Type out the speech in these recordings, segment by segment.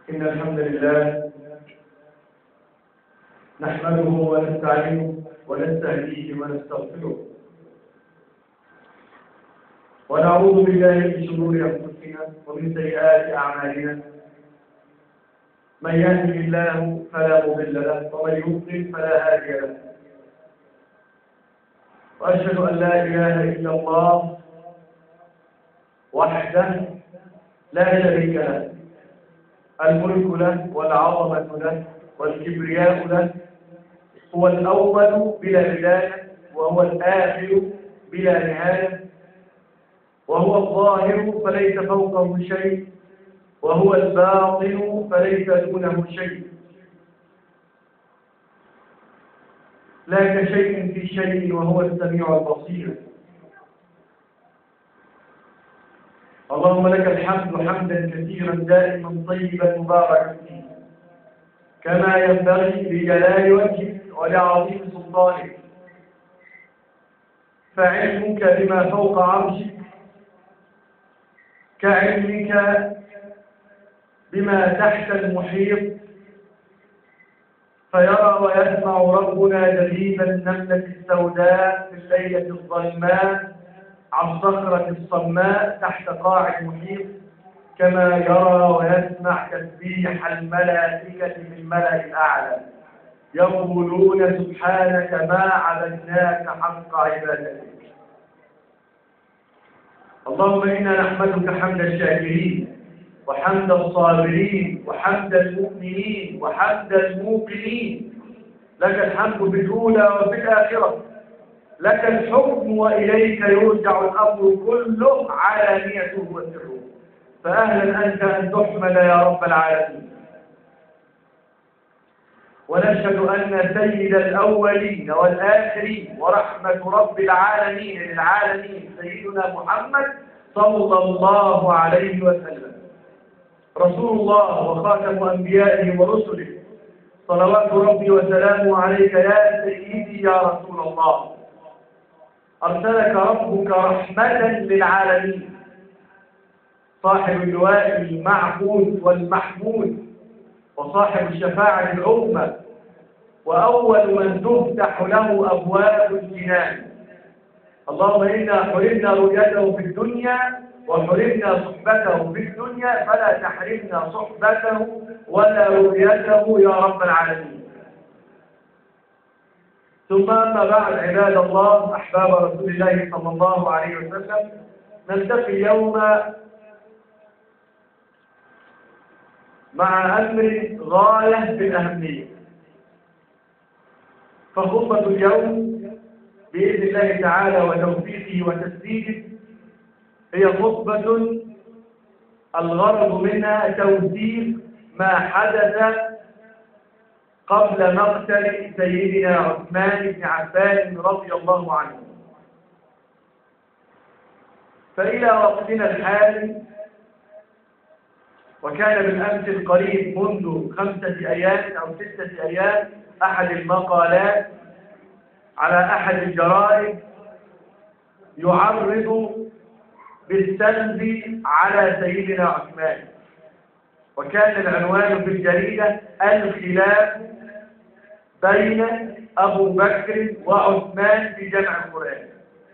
إن الحمد لله نحمده ونستعينه ونستهديه ونستغفره ونعوذ بالله من شرور أنفسنا ومن سيئات أعمالنا من يهده الله فلا مضل له ومن يضلل فلا هادي له وأشهد أن لا إله إلا الله وحده لا شريك له الملك له والعظمة له والكبرياء له هو الأول بلا بداية وهو الآخر بلا نهاية وهو الظاهر فليس فوقه شيء وهو الباطن فليس دونه شيء لا كشيء في شيء وهو السميع البصير اللهم لك الحمد حمدا كثيرا دائما طيبا مباركا فيه كما ينبغي لجلال وجهك ولعظيم سلطانك فعلمك بما فوق عرشك كعلمك بما تحت المحيط فيرى ويسمع ربنا دبيب النملة السوداء في الليلة الظلماء عن صخرة الصماء تحت قاع المحيط كما يرى ويسمع تسبيح الملائكة في الملأ الأعلى يقولون سبحانك ما عبدناك حق عبادتك اللهم إنا نحمدك حمد الشاكرين وحمد الصابرين وحمد المؤمنين وحمد الموقنين لك الحمد في الأولى وفي الآخرة لك الحكم وإليك يرجع الأمر كله علانيته وسره فأهلا أنت أن تحمد يا رب العالمين ونشهد أن سيد الأولين والآخرين ورحمة رب العالمين للعالمين سيدنا محمد صلى الله عليه وسلم رسول الله وخاتم أنبيائه ورسله صلوات ربي وسلامه عليك يا سيدي يا رسول الله أرسلك ربك رحمة للعالمين صاحب اللواء المعقود والمحمود وصاحب الشفاعة العظمى وأول من تفتح له أبواب الجنان اللهم إنا حرمنا رؤيته في الدنيا وحرمنا صحبته في الدنيا فلا تحرمنا صحبته ولا رؤيته يا رب العالمين ثم أما بعد عباد الله أحباب رسول الله صلى الله عليه وسلم نلتقي اليوم مع أمر غاية في الأهمية فخطبة اليوم بإذن الله تعالى وتوفيقه وتسديده هي خطبة الغرض منها توثيق ما حدث قبل مقتل سيدنا عثمان بن عفان رضي الله عنه فإلى وقتنا الحالي وكان بالأمس القريب منذ خمسة أيام أو ستة أيام أحد المقالات على أحد الجرائد يعرض بالسلب على سيدنا عثمان وكان العنوان في الجريدة الخلاف بين أبو بكر وعثمان في جمع القرآن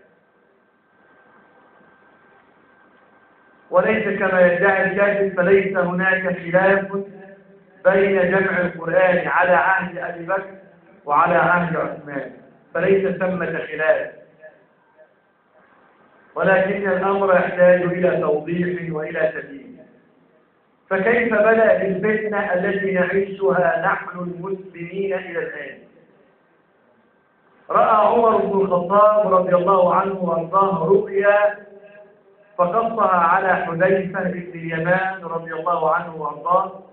وليس كما يدعي الكاتب فليس هناك خلاف بين جمع القرآن على عهد أبي بكر وعلى عهد عثمان فليس ثمة خلاف ولكن الأمر يحتاج إلى توضيح وإلى تبيين فكيف بدأت الفتنة التي نعيشها نحن المسلمين إلى الآن رأى عمر بن الخطاب رضي الله عنه وارضاه رؤيا فقصها على حذيفة بن اليمان رضي الله عنه وارضاه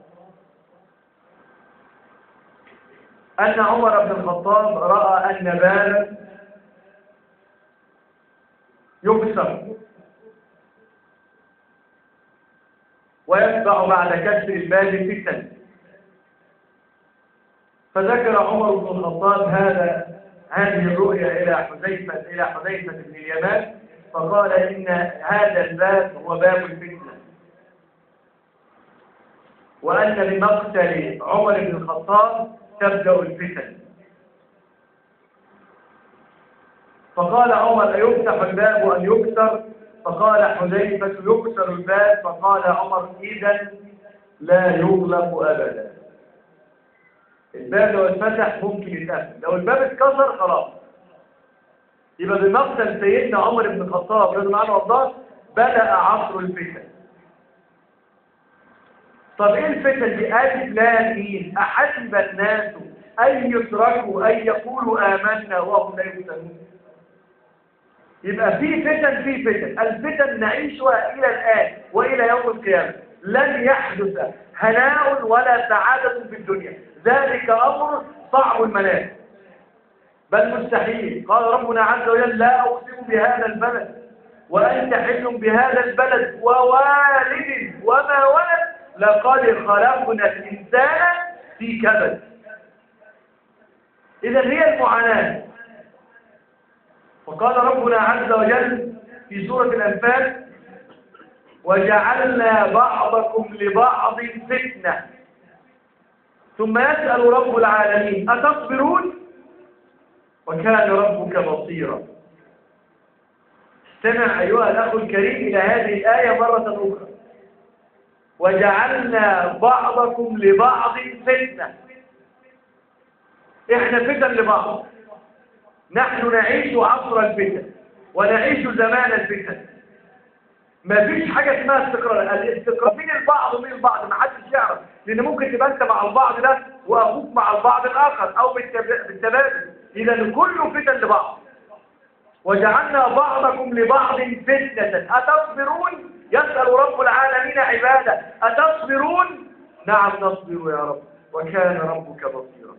أن عمر بن الخطاب رأى أن بابا يكسر ويتبع بعد كسر الباب فتن فذكر عمر بن الخطاب هذا هذه الرؤيا إلى حذيفة إلى حذيفة بن اليمان فقال إن هذا الباب هو باب الفتنة وأن بمقتل عمر بن الخطاب تبدأ الفتن فقال عمر أيفتح الباب وأن يكسر فقال حذيفة يكسر الباب فقال عمر إذا لا يغلق أبدا الباب لو اتفتح ممكن يتقفل لو الباب اتكسر خلاص يبقى بمقتل سيدنا عمر بن الخطاب رضي الله عنه وارضاه بدأ عصر الفتن طب ايه الفتن دي ألف لا مين أحسب الناس أن يتركوا أن يقولوا آمنا وهم لا يفتنون يبقى في فتن في فتن الفتن نعيشها إلى الآن وإلى يوم القيامة لن يحدث هناء ولا سعادة في الدنيا ذلك أمر صعب المنال بل مستحيل قال ربنا عز وجل لا أقسم بهذا البلد وأنت حل بهذا البلد ووالد وما ولد لقد خلقنا الإنسان في كبد إذا هي المعاناة وقال ربنا عز وجل في سورة الأنفال وجعلنا بعضكم لبعض فتنة ثم يسأل رب العالمين أتصبرون وكان ربك بصيرا استمع أيها الأخ الكريم إلى هذه الآية مرة أخرى وجعلنا بعضكم لبعض فتنة احنا فتن لبعض نحن نعيش عصر الفتن ونعيش زمان الفتن ما فيش حاجة اسمها استقرار الاستقرار مين البعض ومين البعض ما حدش يعرف لان ممكن تبقى انت مع البعض ده واخوك مع البعض الاخر او بالتبادل اذا كله فتن لبعض وجعلنا بعضكم لبعض فتنة أتصبرون يسأل رب العالمين عباده أتصبرون نعم نصبر يا رب وكان ربك بصيرا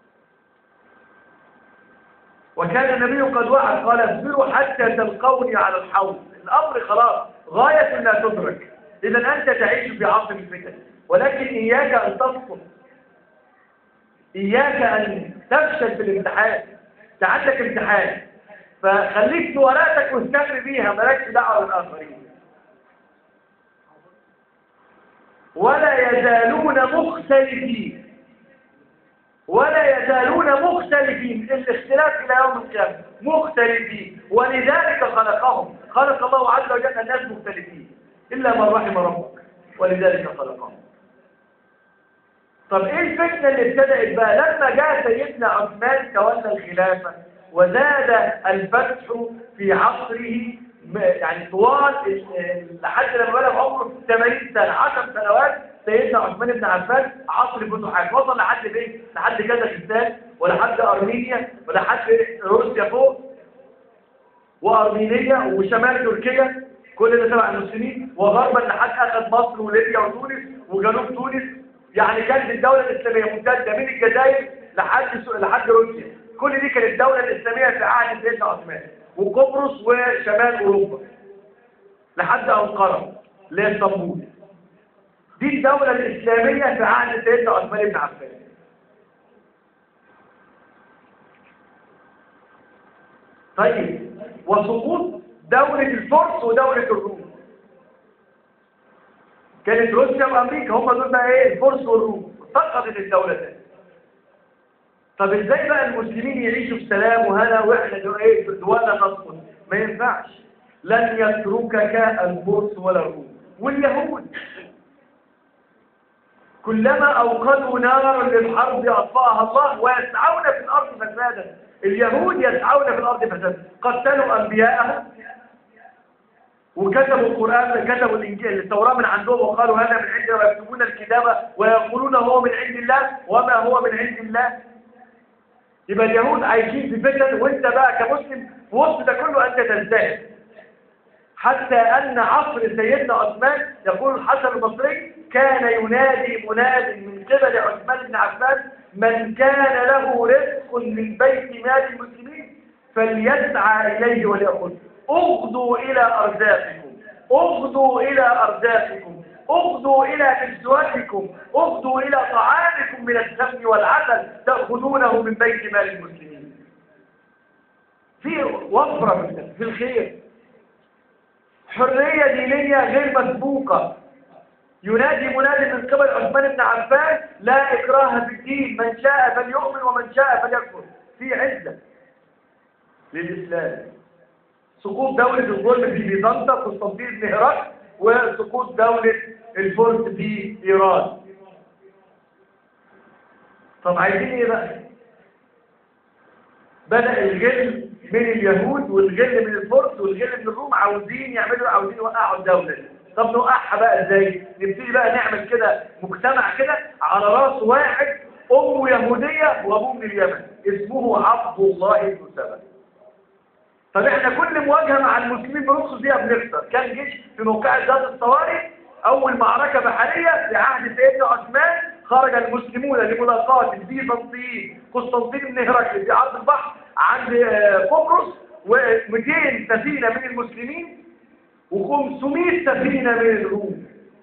وكان النبي قد وعد قال اصبروا حتى تلقوني على الحوض الأمر خلاص غاية لا تدرك إذا أنت تعيش في عصر الفتن ولكن إياك أن تسقط إياك أن تفشل في الامتحان أنت عندك امتحان فخليك في ورقتك واستمر بيها مالكش دعوة بالآخرين ولا يزالون مختلفين ولا يزالون مختلفين الاختلاف إلى يوم القيامة مختلفين ولذلك خلقهم خلق الله عز وجل الناس مختلفين إلا من رحم ربك ولذلك خلقهم طب ايه الفتنة اللي ابتدأت بقى لما جاء سيدنا عثمان تولى الخلافة وزاد الفتح في عصره يعني طوال لحد لما بلغ عمره 80 سنة 10 سنوات سيدنا عثمان بن عفان عصر الفتوحات وصل لحد فين؟ لحد كازاخستان ولحد ارمينيا ولحد روسيا فوق وارمينيا وشمال تركيا كل ده تبع المسلمين وغربا لحد اخذ مصر وليبيا وتونس وجنوب تونس يعني كانت الدولة الإسلامية ممتدة من الجزائر لحد لحد روسيا كل دي كانت الدولة الإسلامية في عهد سيدنا عثمان وقبرص وشمال أوروبا لحد أنقرة لإسطنبول دي الدولة الإسلامية في عهد سيدنا عثمان بن عفان طيب وسقوط دولة الفرس ودولة الروم كانت روسيا وامريكا هم دول بقى ايه الفرس والروم سقطت الدولتين طب ازاي بقى المسلمين يعيشوا في سلام وهنا واحنا دول ايه دولنا تسقط ما ينفعش لن يتركك الفرس ولا الروم واليهود كلما اوقدوا نارا للحرب اطفاها الله ويسعون في الارض فسادا اليهود يسعون في الارض فسادا قتلوا انبياءهم وكتبوا القرآن كتبوا الإنجيل التوراة من عندهم وقالوا هذا من عند ويكتبون الكتابة ويقولون هو من عند الله وما هو من عند الله يبقى اليهود عايشين في فتن وانت بقى كمسلم في وسط ده كله انت تنتهي حتى ان عصر سيدنا عثمان يقول الحسن البصري كان ينادي مناد من قبل عثمان بن عفان من كان له رزق من بيت مال المسلمين فليسعى اليه وليأخذه اغدوا إلى أرزاقكم اغدوا إلى أرزاقكم اغدوا إلى نسوتكم اغدوا إلى طعامكم من السمن والعسل تأخذونه من بيت مال المسلمين في وفرة في الخير حرية دينية غير مسبوقة ينادي منادي من قبل عثمان بن عفان لا إكراه في الدين من شاء فليؤمن ومن شاء فليكفر في عزة للإسلام سقوط دولة الظلم في بيزنطة قسطنطين بن هرقل وسقوط دولة الفرس في إيران طب عايزين ايه بقى بدأ الغل من اليهود والغل من الفرس والغل من الروم عاوزين يعملوا عاوزين يوقعوا الدولة دي طب نوقعها بقى ازاي نبتدي بقى نعمل كده مجتمع كده على راس واحد امه يهودية وابوه من اليمن اسمه عبد الله بن سبا طب احنا كل مواجهة مع المسلمين بنقصد فيها بنخسر كان جيش في موقع ذات الصواري اول معركة بحرية في عهد سيدنا عثمان خرج المسلمون لملاقاة البيزنطيين قسطنطين بن هرقل في عرض البحر عند قبرص و200 سفينة من المسلمين و500 سفينة من الروم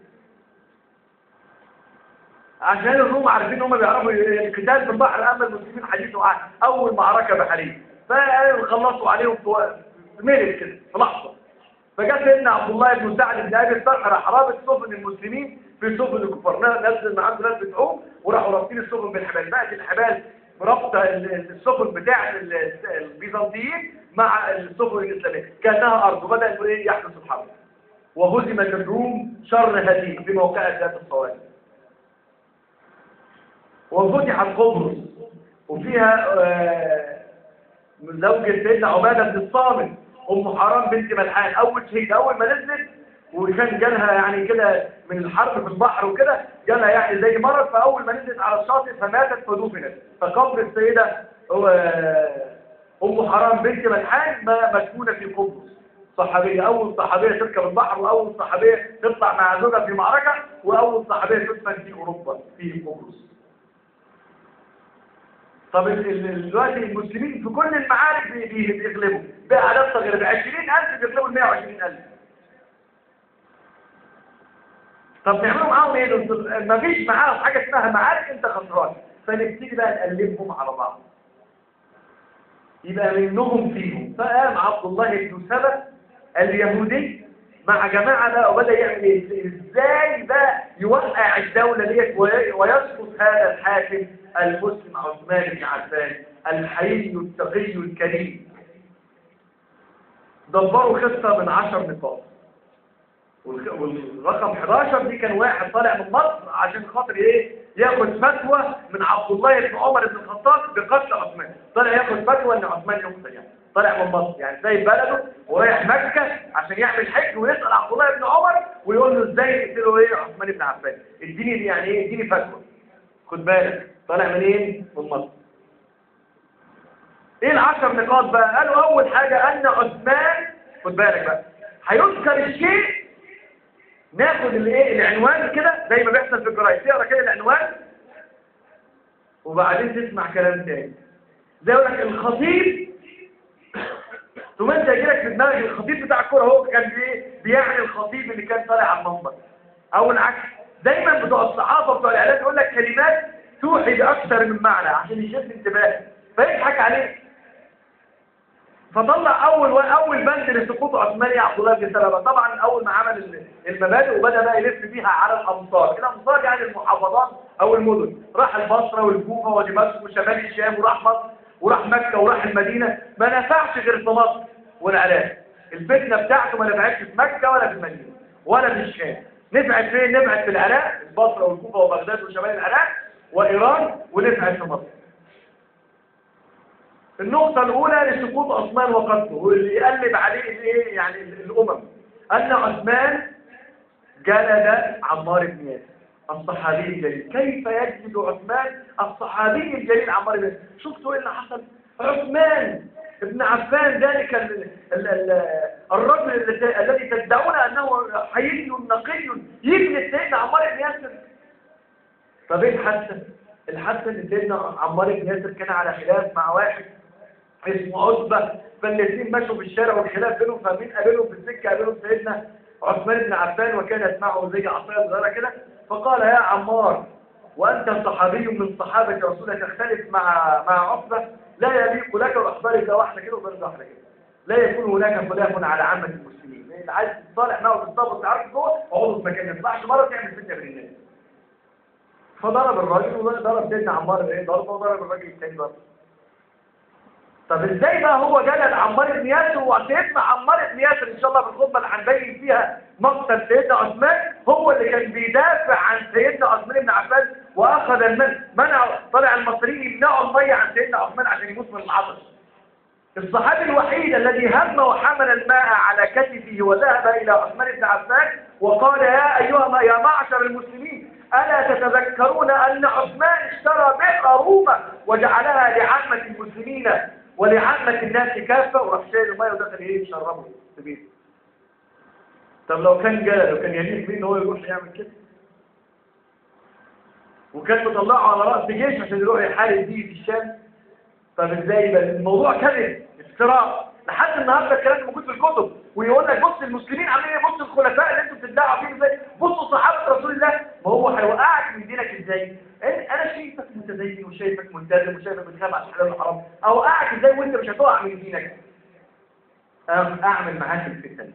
عشان الروم عارفين هم بيعرفوا القتال في البحر اما المسلمين حديثوا عن اول معركة بحرية فخلصوا عليهم في ميلت كده في لحظة فجاء سيدنا عبد الله بن سعد بن ابي الصخر راح رابط سفن المسلمين في سفن الكفار نزل معاه ناس بتعوم وراحوا رابطين السفن بالحبال بقت الحبال ربط السفن بتاعه البيزنطيين مع السفن الاسلاميه كانها ارض وبدا يقول ايه يحدث الحرب وهزمت الروم شر هزيم في موقع ذات الصواري وفتحت قبرص وفيها زوجة سيدنا عبادة بن الصامت ام حرام بنت ملحان اول شهيد اول ما نزلت وكان جالها يعني كده من الحرب في البحر وكده جالها يعني زي مرض فاول ما نزلت على الشاطئ فماتت فدفنت فقبر السيده ام حرام بنت ملحان مدفونه في قبرص صحابيه اول صحابيه تركب البحر واول صحابيه تطلع مع زوجها في معركه واول صحابيه تدفن في اوروبا في قبرص طب دلوقتي المسلمين في كل المعارك بيغلبوا بأعداد صغيرة ب 20000 بيغلبوا ال 120000 طب نعملوا معاهم ايه ما فيش معاهم حاجة اسمها معارك انت خسران فنبتدي بقى نقلبهم على بعض يبقى منهم فيهم فقام عبد الله بن سبا اليهودي مع جماعة بقى وبدأ يعمل ايه ازاي بقى يوقع الدولة ديت ويسقط هذا الحاكم المسلم عثمان بن عفان الحي التقي الكريم دبروا خطة من عشر نقاط والرقم 11 دي كان واحد طالع من مصر عشان خاطر ايه ياخد فتوى من عبد الله بن عمر بن الخطاب بقتل عثمان طالع ياخد فتوى ان عثمان يقتل يعني طالع من مصر يعني سايب بلده ورايح مكة عشان يعمل حج ويسأل عبد الله بن عمر ويقول له ازاي يقتلوا ايه عثمان بن عفان اديني يعني ايه اديني فتوى خد بالك طالع منين من مصر ايه العشر نقاط بقى قالوا اول حاجة ان عثمان خد بالك بقى هيذكر الشيء ناخد الايه العنوان كده زي ما بيحصل في الجرايد تقرا كده العنوان وبعدين تسمع كلام تاني زي يقول لك الخطيب ثم انت يجيلك في دماغك الخطيب بتاع الكوره هو كان ايه بيعني الخطيب اللي كان طالع على المنبر او العكس دايما بتوع الصحافه بتوع الاعلام يقول لك كلمات توحي باكثر من معنى عشان يشد انتباهك فيضحك عليك فطلع اول اول بند لسقوط عثمان عبد الله بن سلمة طبعا اول ما عمل المبادئ وبدا بقى يلف بيها على الامصار الامصار يعني المحافظات او المدن راح البصره والكوفه ودمشق وشمال الشام وراح مصر وراح مكه وراح المدينه ما نفعش غير في مصر والعراق الفتنه بتاعته ما نفعتش في مكه ولا في المدينه ولا في الشام نفعت فين نفعت في العراق البصره والكوفه وبغداد وشمال العراق وايران ونفعت في مصر النقطة الأولى لسقوط عثمان وقتله واللي يقلب عليه الايه يعني الأمم أن عثمان جلد عمار بن ياسر الصحابي الجليل كيف يجلد عثمان الصحابي الجليل عمار بن ياسر شفتوا ايه اللي حصل عثمان ابن عفان ذلك ال ال ال الرجل الذي تدعون أنه حي نقي يجلد سيدنا عمار بن ياسر طب ايه الحادثة الحادثة ان سيدنا عمار بن ياسر كان على خلاف مع واحد اسمه عتبة فالاثنين مشوا في الشارع والخلاف بينهم فمين قابلهم في السكة قابلهم سيدنا عثمان بن عفان وكان يسمعه زي عصاية صغيرة كده فقال يا عمار وأنت صحابي من صحابة رسول الله تختلف مع مع عتبة لا يليق لك وأخبارك ده واحدة كده وبرد واحدة كده لا يكون هناك خلاف على عامة المسلمين اللي عايز تصالح معه وتستبط تعرف جوه اقعدوا في مكان ما يطلعش بره تعمل فتنه بين الناس فضرب الراجل وضرب سيدنا عمار ايه ضربه وضرب الراجل الثاني ضربه طب ازاي بقى هو جلد عمار بن ياسر وسيدنا عمار بن ياسر ان شاء الله في الخطبه اللي هنبين فيها مقتل سيدنا عثمان هو اللي كان بيدافع عن سيدنا عثمان بن عفان واخذ المن منع طلع المصريين يمنعوا الميه عن سيدنا عثمان عشان يموت من العطش الصحابي الوحيد الذي هم وحمل الماء على كتفه وذهب إلى عثمان بن عفان وقال يا أيها يا معشر المسلمين ألا تتذكرون أن عثمان اشترى بئر روما وجعلها لعامة المسلمين ولعامة الناس كافة وراح شايل الماء ودخل ايه يشربه في بيته طب لو كان جاء لو كان يليق بيه ان هو يروح يعمل كده وكان مطلعه على رأس جيش عشان يروح يحارب بيه في الشام طب ازاي بقى الموضوع كذب افتراء لحد النهارده الكلام موجود في الكتب ويقول لك بص المسلمين عاملين ايه بص الخلفاء اللي انتوا بتدعوا فيهم ازاي بصوا صحابه رسول الله ما هو هيوقعك من دينك ازاي انا شايفك متدين وشايفك ملتزم وشايفك بتخاف على الحلال والحرام اوقعك ازاي وانت مش هتقع من دينك اعمل معاك الفتن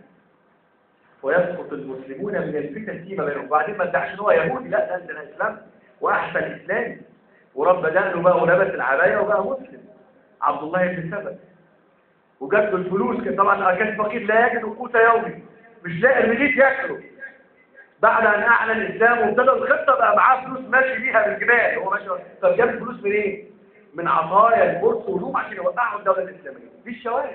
ويسقط المسلمون من الفتن فيما بينهم وبعدين ما تدعش ان هو يهودي لا ده عندنا اسلام واحسن اسلامي ورب دقنه بقى ولبس العبايه وبقى مسلم عبد الله بن سبت وجات له الفلوس كان طبعا كان فقير لا يجد قوت يومي مش لاقي الرغيف ياكله بعد ان اعلن الاسلام وابتدى الخطه بقى معاه فلوس ماشي بيها بالجبال هو ماشي طب جاب الفلوس منين؟ إيه؟ من عطايا البورصه وهدوم عشان يوقعوا الدوله الاسلاميه دي الشوارع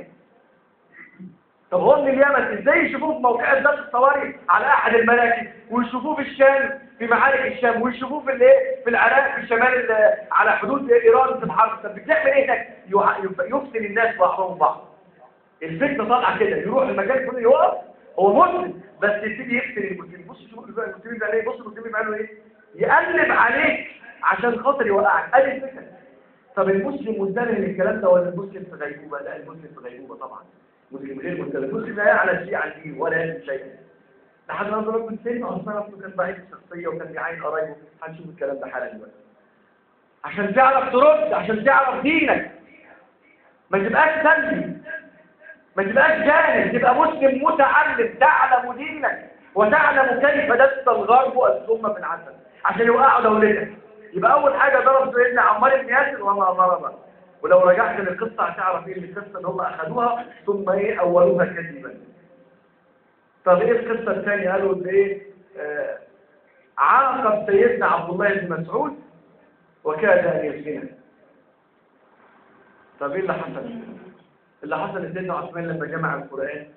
طب هو من اليمن ازاي يشوفوه في موقع ذات الصواري على احد المراكز ويشوفوه في الشام في معارك الشام ويشوفوه في الايه في العراق في شمال على حدود ايران في الحرب طب بتعمل ايه هناك يفصل الناس بعضهم بعض الفتنه طالعه كده يروح المكان كله يقف هو مسلم بس يبتدي يقتل المسلمين بص شوف المسلمين بيعملوا ايه بص المسلمين بيعملوا ايه يقلب عليك عشان خاطر يوقعك ادي الفكره طب المسلم منتبه للكلام ده ولا المسلم في غيبوبه لا المسلم في غيبوبه طبعا مسلم غير منتبه المسلم لا يعلم شيء عن دينه ولا يعلم شيء لحد ما نظرك من سيدنا عثمان اصله كان ضعيف الشخصيه وكان بيعين قرايبه هنشوف الكلام ده حالا دلوقتي عشان تعرف ترد عشان تعرف دينك ما تبقاش سلبي ما تبقاش جاهل تبقى مسلم متعلم تعلم دينك وتعلم كيف دس الغرب الثم في العسل عشان يوقعوا دولتك يبقى اول حاجه ضرب سيدنا عمار بن ياسر وما ضربه ولو رجعت للقصه هتعرف ايه القصه اللي هم اخذوها ثم ايه اولوها كذبا طب ايه القصه الثانيه قالوا ان ايه آه عاقب سيدنا عبد الله بن مسعود وكاد ان يسجنه طب ايه اللي حصل اللي حصل لسيدنا عثمان لما جمع القرآن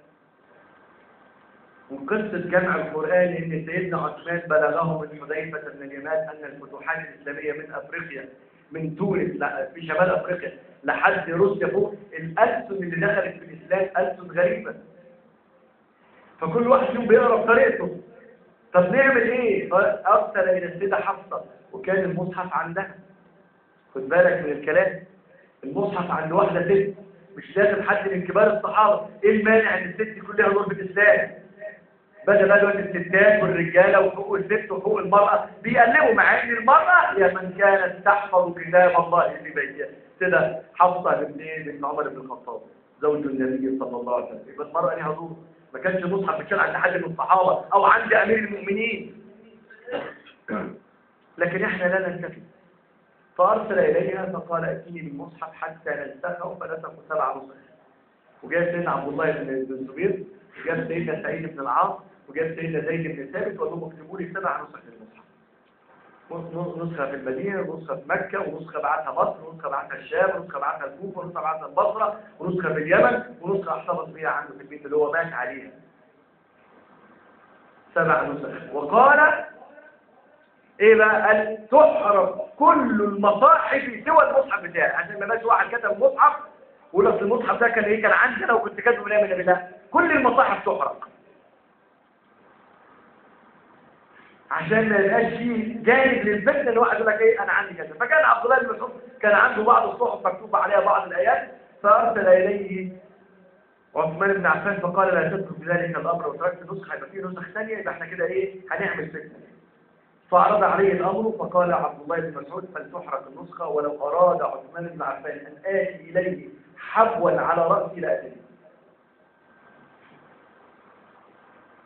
وقصة جمع القرآن إن سيدنا عثمان بلغه من حذيفة بن اليمان أن الفتوحات الإسلامية من أفريقيا من تونس في شمال أفريقيا لحد روسيا فوق الألسن اللي دخلت في الإسلام ألسن غريبة فكل واحد فيهم بيقرا بطريقته طب نعمل إيه؟ أرسل إلى السيدة حفصة وكان المصحف عندها خد بالك من الكلام المصحف عند واحدة ست مش لازم حد من كبار الصحابة ايه المانع ان الست كلها غربة اسلام بدأ بقى دلوقتي الستات والرجالة وحقوق الست وحقوق المرأة بيقلبوا مع ان المرأة هي من كانت تحفظ كتاب الله في بيتها كده حفصة بن ايه بن عمر بن الخطاب زوج النبي صلى الله عليه وسلم يبقى المرأة ليها دور ما كانش مصحف بيتشال عند حد من الصحابة او عند امير المؤمنين لكن احنا لا ننتفي فأرسل إليها فقال ائتني بالمصحف حتى ننسخه فنسخوا سبع نسخ وجاء سيدنا عبد الله بن الزبير وجاء سيدنا سعيد بن العاص وجاء سيدنا زيد بن ثابت وقال لهم اكتبوا لي سبع نسخ للمصحف نسخة في المدينة ونسخة في مكة ونسخة بعتها مصر ونسخة بعتها الشام ونسخة بعتها الكوفة ونسخة بعتها البصرة ونسخة في اليمن ونسخة احتفظ بها عنده في البيت اللي هو مات عليها سبع نسخ وقال ايه بقى قال تحرم كل المصاحف سوى المصحف بتاعي عشان ما بقاش واحد كتب مصحف ويقول اصل المصحف ده كان ايه كان عندنا وكنت كاتبه من ايام النبي لا كل المصاحف تحرق عشان ما يبقاش فيه جانب للفتنه ان واحد يقول لك ايه انا عندي كذا فكان عبد الله بن مسعود كان عنده بعض الصحف مكتوب عليها بعض الايات فارسل اليه عثمان بن عفان فقال لا تترك بذلك الامر وتركت نسخه يبقى في نسخ ثانيه يبقى احنا كده ايه هنعمل فتنه فعرض عليه الأمر فقال عبد الله بن مسعود فلتحرق النسخة ولو أراد عثمان بن عفان أن آتي إليه حبوا على رأسي لأتني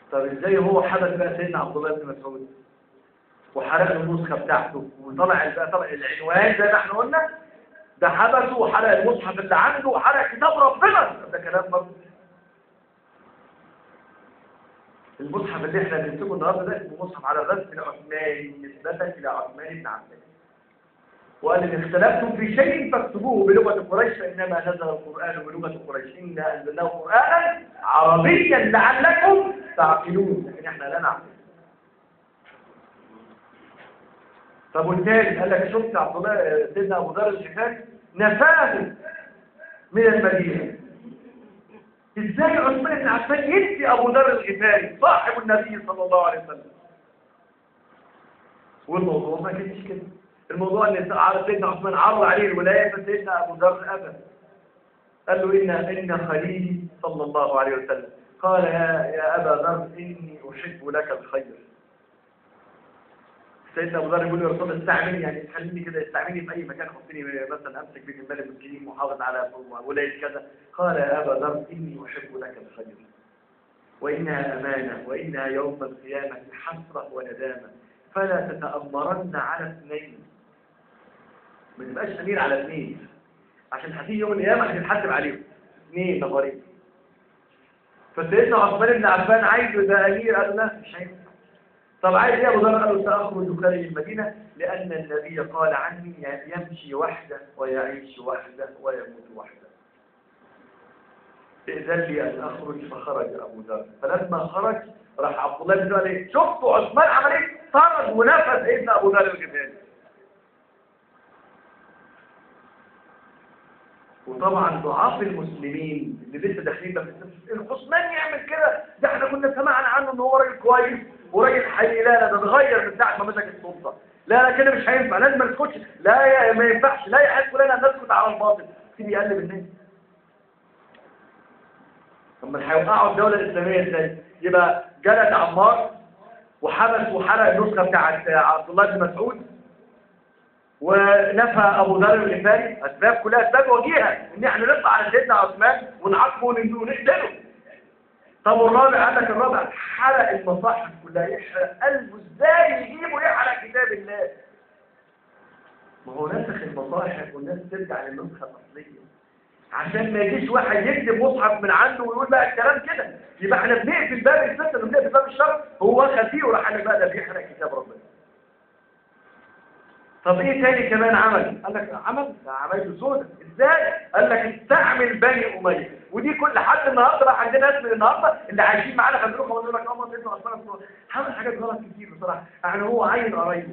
طب ازاي هو حدث بقى سيدنا عبد الله بن مسعود وحرق له النسخه بتاعته وطلع بقى طلع العنوان زي ما احنا قلنا ده حبسه وحرق المصحف اللي عنده وحرق كتاب ربنا ده كلام برضه المصحف اللي احنا بنمسكه النهارده ده اسمه مصحف على الرسم العثماني نسبة إلى عثمان بن عفان وقال إن اختلفتم في شيء فاكتبوه بلغة قريش فإنما نزل القرآن بلغة قريش إنا أنزلناه قرآنا عربيا لعلكم تعقلون لكن احنا لا نعقل طب والثالث قال لك شفت عبد الله سيدنا أبو ذر الغفاري نفاه من المدينة ازاي عثمان بن عفان يدي ابو ذر الغفاري صاحب النبي صلى الله عليه وسلم والموضوع ما كانش كده الموضوع ان على سيدنا عثمان عرض عليه الولايه فسيدنا ابو ذر ابى قال له ان ان خليلي صلى الله عليه وسلم قال يا يا ابا ذر اني احب لك الخير سيدنا ابو ذر يقول له يا رسول الله استعملني يعني خليني كده استعملني في اي مكان حطني مثلا امسك بيت المال المسكين محافظ على ولايه كذا قال يا ابا ذر اني احب لك الخير وانها امانه وانها يوم القيامه حسره وندامه فلا تتامرن على اثنين ما تبقاش امير على اثنين عشان هتيجي يوم القيامه هتتحاسب عليهم اثنين نفرين فسيدنا عثمان بن عفان عايزه ده امير قال لا مش هينفع طب عايز ايه ابو ذر قال له ساخرج خارج المدينه لان النبي قال عني يمشي وحده ويعيش وحده ويموت وحده ائذن لي ان اخرج فخرج ابو ذر فلما خرج راح عبد الله بن ايه شفتوا عثمان عمل ايه طرد ونفذ سيدنا ابو ذر الغفاري وطبعا ضعاف المسلمين اللي لسه داخلين ده عثمان يعمل كده ده احنا كنا سمعنا عنه ان هو راجل كويس وراجل حي لا لا ده اتغير من ساعه ما مسك السلطه لا لا كده مش هينفع لازم ما نسكتش لا يا ما ينفعش لا يحق لنا ان نسكت على الباطل سيب يقلب الناس اما هيوقعوا الدوله الاسلاميه ازاي يبقى جلد عمار وحبس وحرق النسخه بتاعت عبد الله بن مسعود ونفى ابو ذر الغفاري اسباب كلها اسباب وجيهه ان احنا نطلع على سيدنا عثمان ونعاقبه ونقتله طب والرابع قال لك الرابع حرق المصاحف كلها يحرق قلبه ازاي يجيبه يحرق كتاب الله ما هو نسخ المصاحف والناس ترجع للنسخه الاصليه عشان ما يجيش واحد يكتب مصحف من عنده ويقول بقى الكلام كده يبقى احنا بنقفل باب الفتن وبنقفل باب الشر هو خفيه وراح قال بقى ده بيحرق كتاب ربنا طب ايه تاني كمان عمل قال لك عمل ده عملته سودة ازاي قال لك استعمل بني اميه ودي كل حد النهارده بقى عندنا ناس من النهارده اللي عايشين معانا خلينا خلاص يقول لك اه ما سيدنا عثمان بن عمل حاجات غلط كتير بصراحه يعني هو عين قرايبه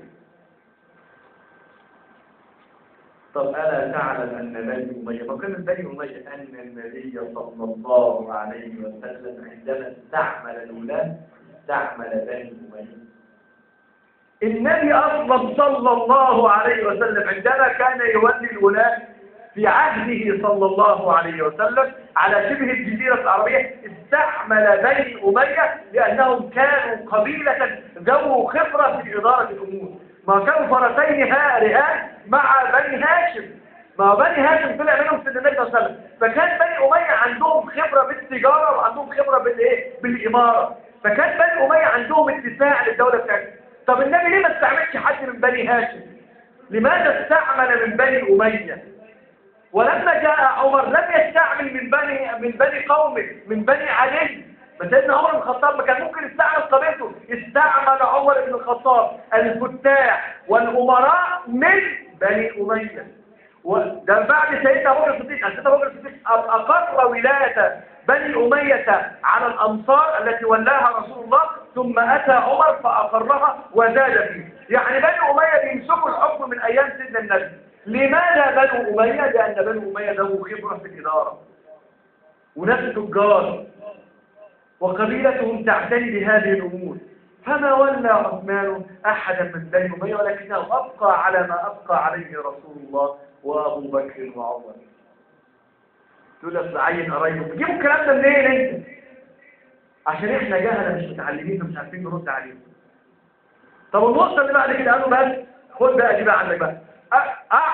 طب ألا تعلم أن بني أمية ما كان بني أمية أن النبي صلى الله عليه وسلم عندما استعمل الأولاد استعمل بني أمية النبي أصلا صلى الله عليه وسلم عندما كان يولي الولاة في عهده صلى الله عليه وسلم على شبه الجزيرة العربية استعمل بني أمية لأنهم كانوا قبيلة ذو خبرة في إدارة الأمور ما كانوا فرسين رهان مع بني هاشم ما بني هاشم طلع منهم سيدنا النبي صلى الله عليه وسلم فكان بني أمية عندهم خبرة بالتجارة وعندهم خبرة بالإيه؟ بالإمارة فكان بني أمية عندهم اتساع للدولة بتاعتهم طب النبي ليه ما استعملش حد من بني هاشم لماذا استعمل من بني أمية ولما جاء عمر لم يستعمل من بني من بني قومه من بني علي سيدنا عمر بن الخطاب ما كان ممكن يستعمل قبيلته استعمل عمر بن الخطاب الفتاح والأمراء من بني أمية وده بعد سيدنا أبو بكر الصديق سيدنا أبو بكر الصديق أقر ولاية بني أمية على الأمصار التي ولاها رسول الله ثم أتى عمر فأقرها وزاد فيه يعني بني أمية بيمسكوا الحكم من أيام سيدنا النبي لماذا بنو أمية؟ لأن بنو أمية له خبرة في الإدارة وناس تجار وقبيلتهم تعتني بهذه الأمور فما ولى عثمان أحدا من بني أمية ولكنه أبقى على ما أبقى عليه رسول الله وأبو بكر وعمر تقول لك عين قرايبه بتجيبوا الكلام ده منين انت عشان احنا جهله مش متعلمين فمش عارفين نرد عليهم طب النقطه اللي بعد كده قالوا بس خد بقى دي بقى عندك بقى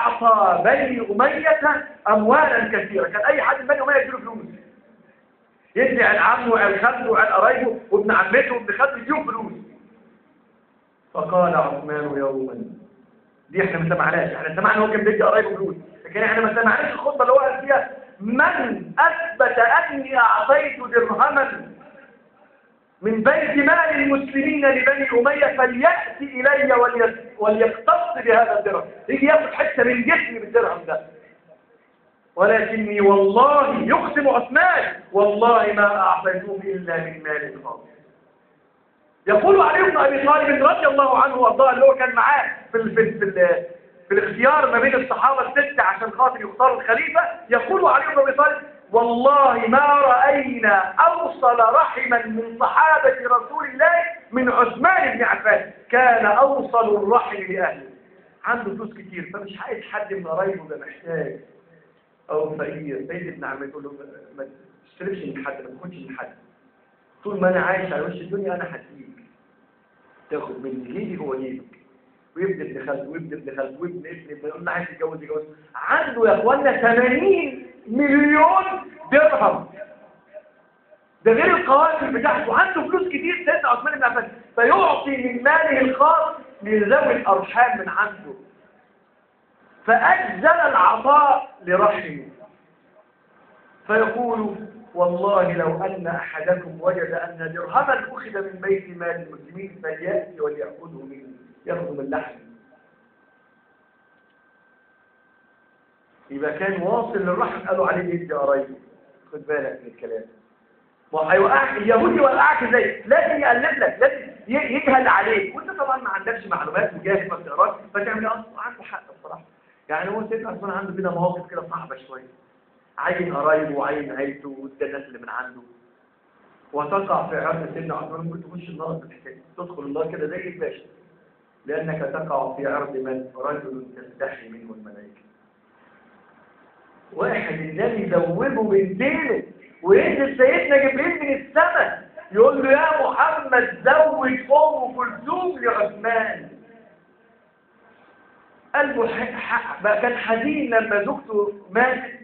اعطى بني اميه اموالا كثيره كان اي حد من بني اميه يديله فلوس يدي عن عمه وعن خالته وعن قرايبه وابن عمته وابن خالته يديهم فلوس فقال عثمان يوما دي احنا ما سمعناش احنا سمعنا هو كان بيدي قرايبه فلوس لكن احنا ما سمعناش الخطبه اللي هو قال فيها من اثبت اني اعطيت درهما من بيت مال المسلمين لبني أمية فليأتي إلي وليقتص بهذا الدرهم يجي ياخد حتة من جسمي بالدرهم ده ولكني والله يقسم عثمان والله ما أعطيته إلا من مال الخاص يقول علي بن أبي طالب رضي الله عنه وارضاه اللي هو كان معاه في ال في ال في, ال في الاختيار ما بين الصحابة الستة عشان خاطر يختار الخليفة يقول علي بن أبي طالب والله ما رأينا أوصل رحما من صحابة رسول الله من عثمان بن عفان كان أوصل الرحم لأهله عنده فلوس كتير فمش عايز حد من قرايبه ده محتاج أو فقير سيد ابن عمي يقول له ما تشتركش من حد ما تاخدش من حد طول ما أنا عايش على وش الدنيا أنا هديك تاخد من جيبي هو جيبك وابن ابن خالته وابن ابن خالته وابن ابن ابن قلنا عايز يتجوز يتجوز عنده يا اخوانا 80 مليون درهم ده غير القوائم بتاعته عنده فلوس كتير سيدنا عثمان بن عفان فيعطي من ماله الخاص لذوي الارحام من عنده فاجزل العطاء لرحمه فيقول والله لو أن أحدكم وجد أن درهما أخذ من بيت مال المسلمين فليأتي وليأخذه منه ياخذ من لحم يبقى كان واصل للرحم قالوا عليه يدي قرايبه خد بالك من الكلام ما هيوقعك اليهودي يوقعك ازاي لازم يقلب لك لازم يجهل عليك وانت طبعا ما عندكش معلومات وجاهز ما بتقراش فتعمل ايه اصلا عنده حق بصراحه يعني هو سيدنا عثمان عنده كده مواقف كده صعبه شويه عين قرايبه وعين عيلته وده الناس اللي من عنده وتقع في عرض سيدنا عثمان ممكن تخش النار بالحكايه تدخل النار كده زي الباشا لأنك تقع في عرض من رجل تستحي منه الملائكة واحد النبي ذوبه من دينه وينزل سيدنا جبريل من السماء يقول له يا محمد زوج أم كلثوم لعثمان قلبه بقى كان حزين لما زوجته ماتت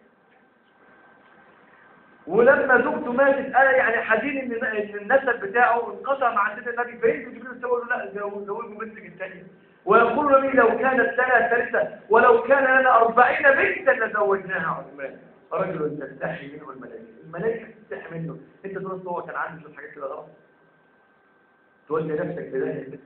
ولما زوجته ماتت قال يعني حزين ان النسب بتاعه انقطع مع سيدنا النبي فينزل جبريل يقول له لا زوجه بنتك الثانيه ويقول لي لو كانت لنا ثالثه ولو كان لنا أربعين بنتا لزوجناها عثمان رجل تستحي منه الملائكه الملائكه تستحي منه انت تقول هو كان عنده شويه حاجات كده غلط تولي نفسك بذلك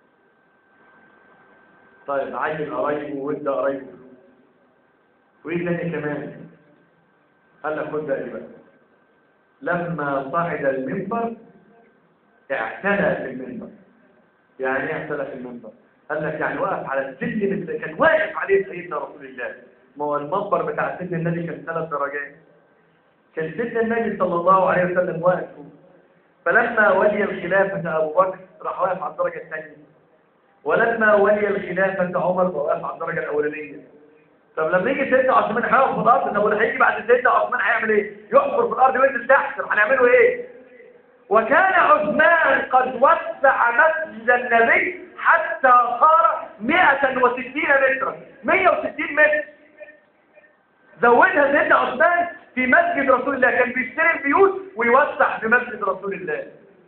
طيب عين قرايبه وانت قرايبه وايه تاني كمان قال لك خد بالي بقى لما صعد المنبر اعتنى في المنبر يعني ايه اعتنى في المنبر قال لك يعني وقف على السلم كان واقف عليه سيدنا رسول الله ما هو المنبر بتاع سيدنا النبي كان ثلاث درجات كان سيدنا النبي صلى الله عليه وسلم واقف فلما ولي الخلافة أبو بكر راح واقف على الدرجة الثانية ولما ولي الخلافة عمر واقف على الدرجة الأولانية طب لما يجي سيدنا عثمان هيقف في الارض طب واللي هيجي بعد سيدنا عثمان هيعمل ايه يحفر في الارض وينزل تحت طب هنعمله ايه وكان عثمان قد وسع مسجد النبي حتى صار 160 مترا 160 متر زودها سيدنا عثمان في مسجد رسول الله كان بيشتري البيوت ويوسع في مسجد رسول الله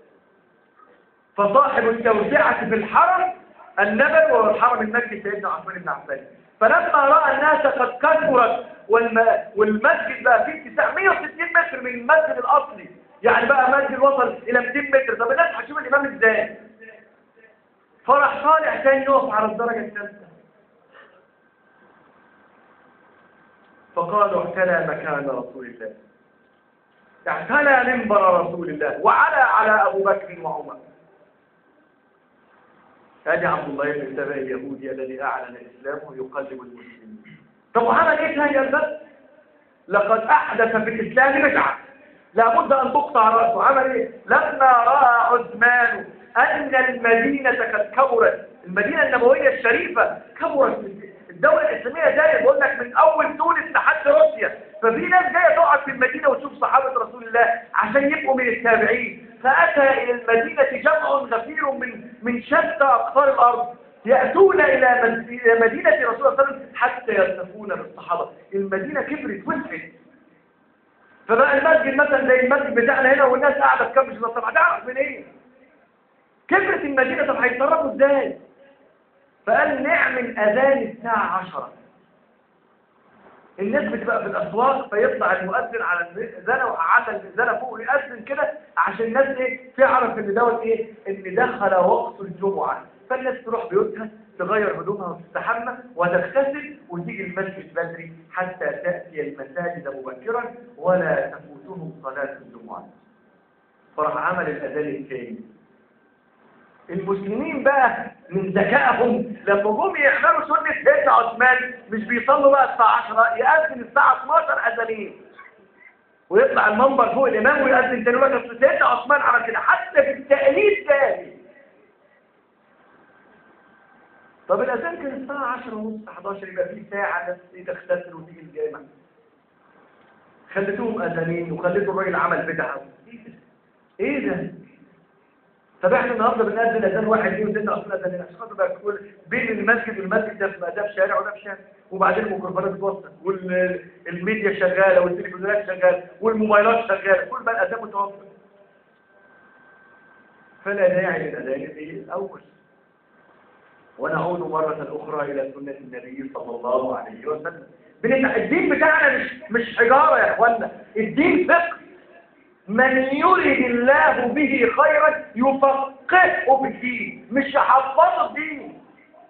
فصاحب التوسعة في الحرم النبوي وهو الحرم المكي سيدنا عثمان بن عفان فلما رأى الناس قد كثرت والمسجد بقى فيه اتساع 160 متر من المسجد الأصلي يعني بقى مسجد وصل إلى 200 متر طب الناس هتشوف الإمام إزاي فرح صالح تاني يقف على الدرجة الثالثة فقالوا اعتلى مكان رسول الله اعتلى منبر رسول الله وعلى على أبو بكر وعمر هذا عبد الله بن سبأ اليهودي الذي أعلن الإسلام ويقلب المسلمين طب وعمل إيه ثاني البس لقد أحدث في الإسلام بدعة لابد أن تقطع رأسه عمل إيه لما رأى عثمان أن المدينة قد كبرت المدينة النبوية الشريفة كبرت الدولة الإسلامية جاية بقول لك من أول تونس لحد روسيا ففي ناس جاية تقعد في المدينة وتشوف صحابة رسول الله عشان يبقوا من التابعين فأتى إلى المدينة جمع غفير من من شتى أقطار الأرض يأتون إلى مدينة رسول الله صلى الله عليه وسلم حتى يرتفون بالصحابة المدينة كبرت وسعت فبقى المسجد مثلا زي المسجد بتاعنا هنا والناس قاعدة تكبش طب هتعرف منين إيه؟ كبرت المدينة طب هيتصرفوا ازاي فقال نعمل اذان الساعة عشرة الناس بتبقى في الاسواق فيطلع المؤذن على المئذنه وقعد المئذنه فوق ويأذن كده عشان الناس ايه تعرف ان دوت ايه ان دخل وقت الجمعه فالناس تروح بيوتها تغير هدومها وتستحمى وتغتسل وتيجي المسجد بدري حتى تأتي المساجد مبكرا ولا تفوتهم صلاة الجمعة فراح عمل الأذان الثاني المسلمين بقى من ذكائهم لما جم يعملوا سنة سيدنا عثمان مش بيصلوا بقى الساعة 10 يأذن الساعة 12 أذانين ويطلع المنبر فوق الإمام ويأذن تاني وقت أصل سيدنا عثمان عمل كده حتى في التأليف تاني طب الأذان كان الساعة 10 ونص 11 يبقى في ساعة بس تغتسل وتيجي الجامع خليتوهم أذانين وخليتوا الراجل عمل بدعة ايه ده؟ ايه ده؟ طب احنا النهارده بنأذن اذان واحد اثنين وثلاثه اصلا اذانين عشان خاطر بقى تقول بين المسجد والمسجد ده في ده في شارع وده في شارع وبعدين الميكروفونات بتوصل والميديا شغاله والتلفزيونات شغاله والموبايلات شغاله كل بقى الاذان متوصل فلا داعي للاذان في الاول ونعود مرة أخرى إلى سنة النبي صلى الله عليه وسلم الدين بتاعنا مش مش حجارة يا أخوانا الدين فقه من يريد الله به خيرا يفقهه في الدين مش يحفظه الدين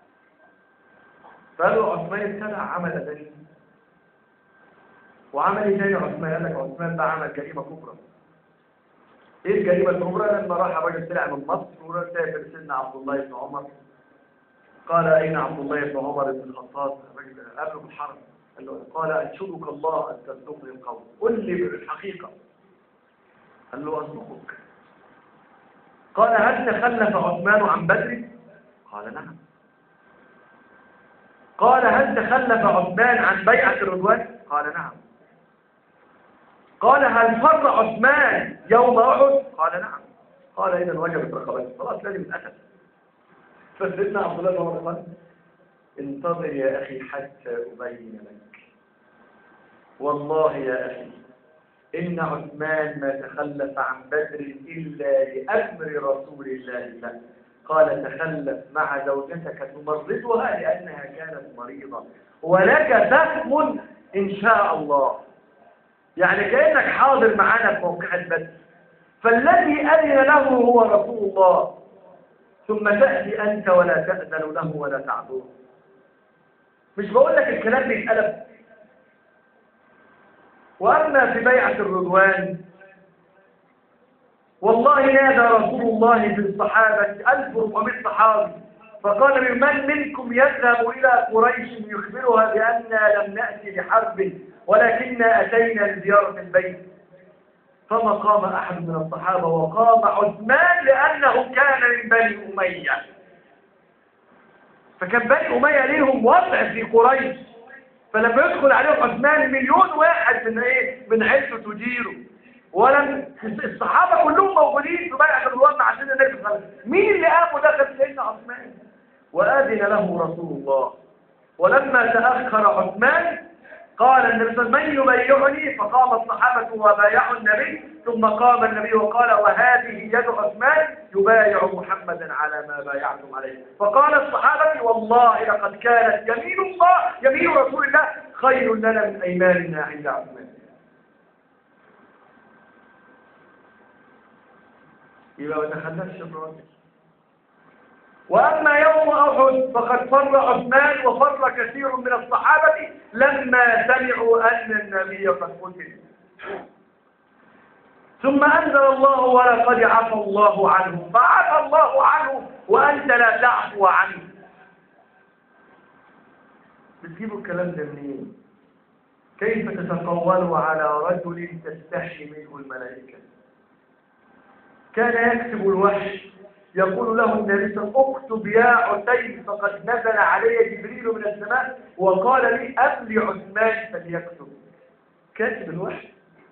فقالوا عثمان ابتدع عمل ذلك وعمل ايه تاني عثمان قال لك عثمان ده عمل جريمه كبرى ايه الجريمه الكبرى لما راح الراجل طلع من مصر وسافر سيدنا عبد الله بن عمر قال اين عبد الله بن عمر بن الخطاب الراجل قابله بالحرم قال له قال انشدك الله ان تصدقني القول قل لي بالحقيقه قال له أصدقك قال هل تخلف عثمان عن بدر قال نعم قال هل تخلف عثمان عن بيعة الرضوان قال نعم قال هل فر عثمان يوم أحد قال نعم قال إذا وجبت رقبته خلاص لازم الأسد فسيدنا عبد الله بن عمر قال انتظر يا أخي حتى أبين لك والله يا أخي إن عثمان ما تخلف عن بدر إلا لأمر رسول الله له قال تخلف مع زوجتك تمرضها لأنها كانت مريضة ولك فهم إن شاء الله يعني كأنك حاضر معنا في موقع بدر فالذي أذن له هو رسول الله ثم تأتي أنت ولا تأذن له ولا تعذره مش بقول لك الكلام بيتقلب وأما في بيعة الرضوان والله نادى رسول الله في الصحابة 1400 صحابي فقال من منكم يذهب إلى قريش يخبرها بأننا لم نأتي لحرب ولكننا أتينا لزيارة البيت فما قام أحد من الصحابة وقام عثمان لأنه كان من بني أمية فكان بني أمية ليهم وضع في قريش فلما يدخل عليهم عثمان مليون واحد من ايه من عيلته تديره ولم الصحابه كلهم موجودين في بيعه الرضوان مع سيدنا النبي صلى الله عليه وسلم مين اللي قام ودخل سيدنا عثمان واذن له رسول الله ولما تاخر عثمان قال النبي صلى الله عليه وسلم من يبايعني فقام الصحابه وبايعوا النبي ثم قام النبي وقال وهذه يد عثمان يبايع محمدا على ما بايعتم عليه فقال الصحابة والله لقد كانت يمين الله يمين رسول الله خير لنا من أيماننا عند عثمان يبقى ما تخلفش الراجل وأما يوم أحد فقد فر عثمان وفر كثير من الصحابة لما سمعوا أن النبي قد قتل ثم أنزل الله ولقد عفى الله عنه فعفى الله عنه وأنت لا تعفو عنه بتجيبوا الكلام ده منين كيف تتقول على رجل تستحي منه الملائكة كان يكتب الوحي يقول له النبي صلى الله عليه وسلم اكتب يا عتيب فقد نزل علي جبريل من السماء وقال لي أبلي عثمان فليكتب كاتب الوحي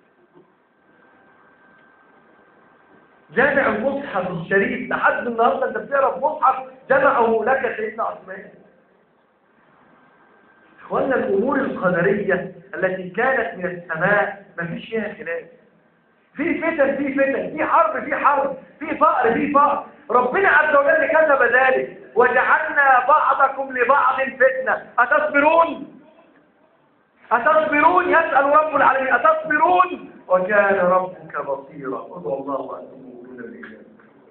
جامع المصحف الشريف لحد النهارده انت بتقرا في مصحف جمعه لك سيدنا عثمان وأن الأمور القدرية التي كانت من السماء ما فيش فيها خلاف في فتن في فتن في حرب في حرب في فقر في فقر ربنا عز وجل كتب ذلك وجعلنا بعضكم لبعض فتنة أتصبرون أتصبرون يسأل رب العالمين أتصبرون وكان ربك بصيرا ادعوا الله وأنتم مؤمنون بالله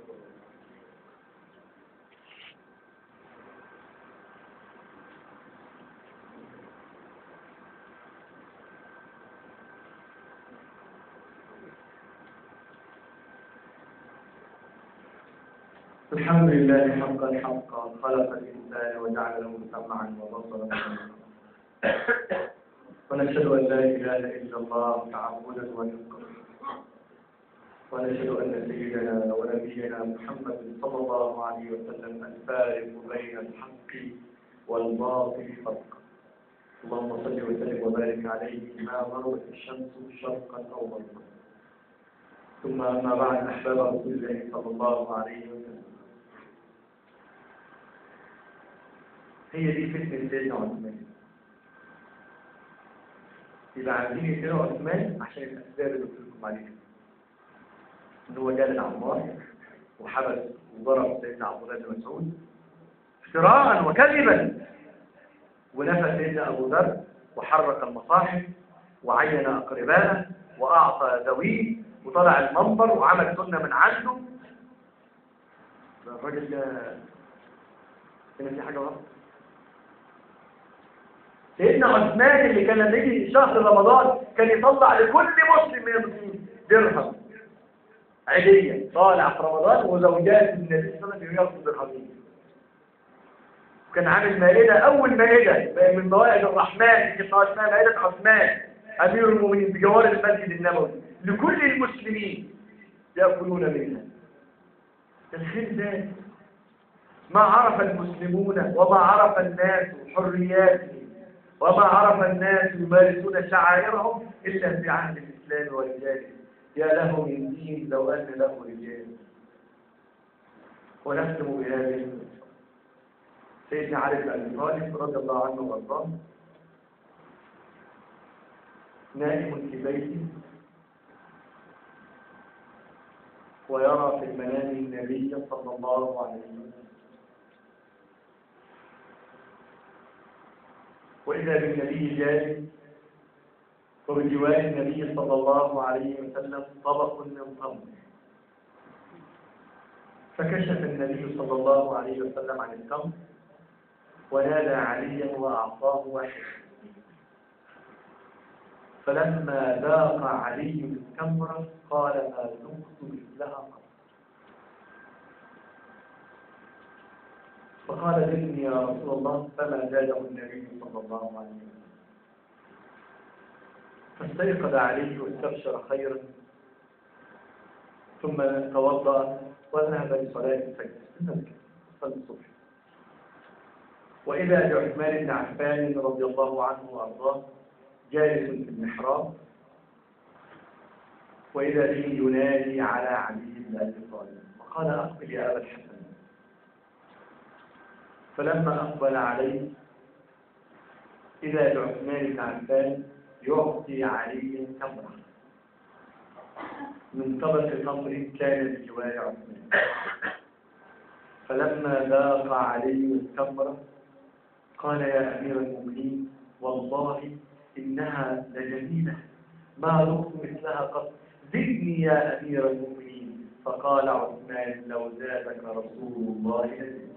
الحمد لله حقا حقا خلق الإنسان وجعل له سمعا وبصرا ونشهد أن لا إله إلا الله تعبدا ونشكر ونشهد أن سيدنا ونبينا محمد صلى الله عليه وسلم الفارق بين الحق والباطل فرق اللهم صل وسلم وبارك عليه ما غربت الشمس شرقا أو غربا ثم أما بعد أحباب رسول الله صلى الله عليه وسلم هي دي فتنة سيدنا عثمان يبقى عايزين يقتلوا عثمان عشان الأسباب اللي قلت لكم عليها إن هو جال عمار وحبس وضرب سيدنا عبد الله بن مسعود افتراء وكذبا ونفى سيدنا أبو ذر وحرك المصاحف وعين أقربائه وأعطى ذويه وطلع المنبر وعمل سنة من عنده الراجل ده هنا في حاجة غلط سيدنا عثمان اللي كان لما يجي شهر رمضان كان يطلع لكل مسلم من المسلمين درهم عيدية طالع في رمضان وزوجات النبي صلى الله عليه وسلم ياخذوا درهمين وكان عامل مائدة أول مائدة من موائد الرحمن كانت اسمها مائدة عثمان أمير المؤمنين بجوار المسجد النبوي لكل المسلمين يأكلون منها الخير ذات ما عرف المسلمون وما عرف الناس حرياتهم وما عرف الناس يمارسون شعائرهم إلا في عهد الإسلام ورجاله يا له من دين لو أن له رجال ونختم بهذه سيدنا علي بن أبي طالب رضي الله عنه وارضاه نائم في بيته ويرى في المنام النبي صلى الله عليه وسلم وإذا بالنبي جالس وبجوار النبي صلى الله عليه وسلم طبق من تمر فكشف النبي صلى الله عليه وسلم عن التمر ونادى عليا وأعطاه واحد فلما ذاق علي التمر قال ما ذقت مثلها قط فقال ذلني يا رسول الله فما زاده النبي صلى الله عليه وسلم فاستيقظ عليه واستبشر خيرا ثم توضأ وذهب لصلاة الفجر صلى الصبح وإذا بعثمان بن عفان رضي الله عنه وأرضاه جالس في المحراب وإذا به ينادي على علي بن أبي طالب وقال أقبل يا أبا الحسن فلما أقبل عليه إذا بعثمان بن عفان يعطي علي تمرة من طبق تمر كان بجوار عثمان فلما ذاق علي التمرة قال يا أمير المؤمنين والله إنها لجميلة ما ذقت مثلها قط زدني يا أمير المؤمنين فقال عثمان لو زادك رسول الله لزدك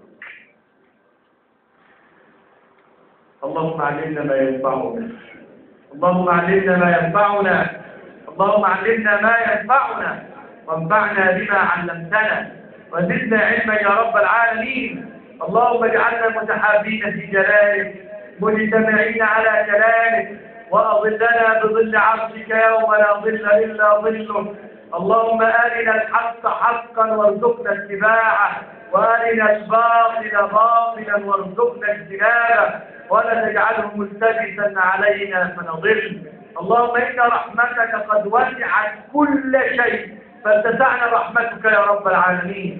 اللهم علمنا ما ينفعنا اللهم علمنا ما ينفعنا اللهم علمنا ما ينفعنا وانفعنا بما علمتنا وزدنا علما يا رب العالمين اللهم اجعلنا متحابين في جلالك مجتمعين على كلامك وأظلنا بظل عرشك يوم لا ظل إلا ظلك اللهم أرنا الحق حقا وارزقنا اتباعه وأرنا الباطل باطلا وارزقنا اجتنابه ولا تجعله ملتبسا علينا فنضل اللهم إن رحمتك قد وسعت كل شيء فلتسعنا رحمتك يا رب العالمين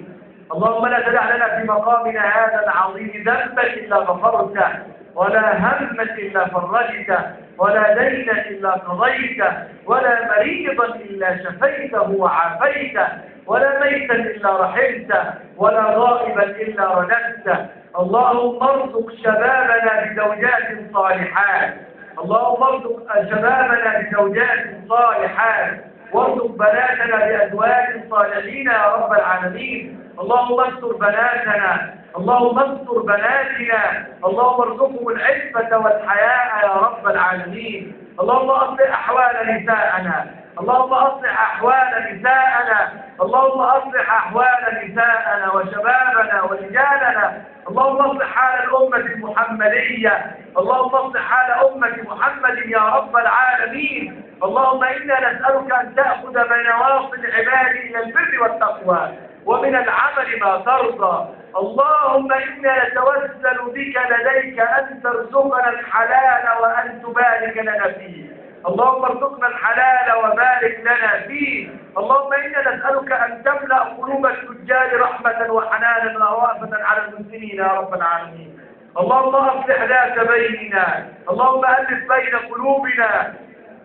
اللهم لا تدع لنا في مقامنا هذا العظيم ذنبا إلا غفرته ولا هما إلا فرجته ولا دينا إلا قضيته ولا مريضا إلا شفيته وعافيته ولا ميتا إلا رحمته ولا غائبا إلا رددته اللهم ارزق شبابنا بزوجات صالحات اللهم ارزق شبابنا بزوجات صالحات وارزق بناتنا بأزواج صالحين يا رب العالمين اللهم استر بناتنا اللهم استر بناتنا اللهم ارزقهم العفة والحياء يا رب العالمين اللهم أصلح أحوال نساءنا اللهم أصلح أحوال نساءنا اللهم أصلح أحوال نساءنا وشبابنا ورجالنا اللهم اصلح حال الأمة المحمدية اللهم اصلح حال أمة محمد يا رب العالمين اللهم إنا نسألك أن تأخذ بين نواصي العباد إلى البر والتقوى ومن العمل ما ترضى اللهم إنا نتوسل بك لديك أن ترزقنا الحلال وأن تبارك لنا فيه اللهم ارزقنا الحلال وبارك لنا فيه اللهم إنا نسألك أن تملأ قلوب التجار رحمة وحنانا ورأفة على المسلمين يا رب العالمين اللهم أصلح ذات بيننا اللهم ألف بين قلوبنا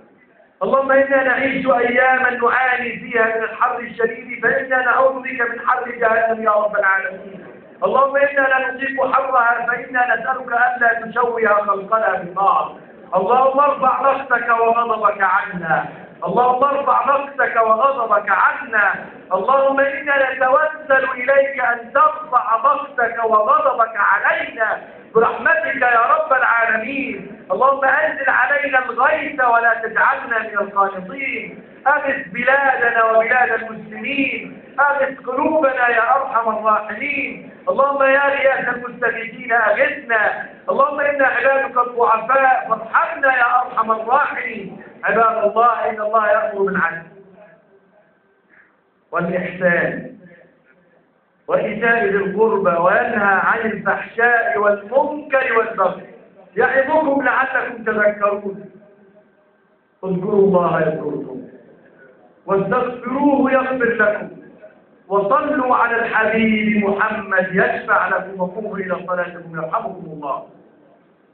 اللهم إنا نعيش أياما نعاني فيها من الحر الشديد فإنا نعوذ بك من حر جهنم يا رب العالمين اللهم إنا لا نطيق حرها فإنا نسألك ألا تشوه خلقنا بالنار اللهم ارفع بختك وغضبك عنا اللهم ارفع بختك وغضبك عنا اللهم إنا نتوسل إليك أن ترفع بختك وغضبك علينا برحمتك يا رب العالمين اللهم أنزل علينا الغيث ولا تجعلنا من القانطين أغث بلادنا وبلاد المسلمين أغث قلوبنا يا أرحم الراحمين اللهم يا رياس المستغيثين أغثنا اللهم إنا عبادك الضعفاء فارحمنا يا أرحم الراحمين عباد الله إن الله يأمر بالعدل والإحسان وإيتاء ذي القربى وينهى عن الفحشاء والمنكر والبغي يعظكم لعلكم تذكرون اذكروا الله يذكركم واستغفروه يغفر لكم وصلوا على الحبيب محمد يشفع لكم وقوموا إلى صلاتكم يرحمكم الله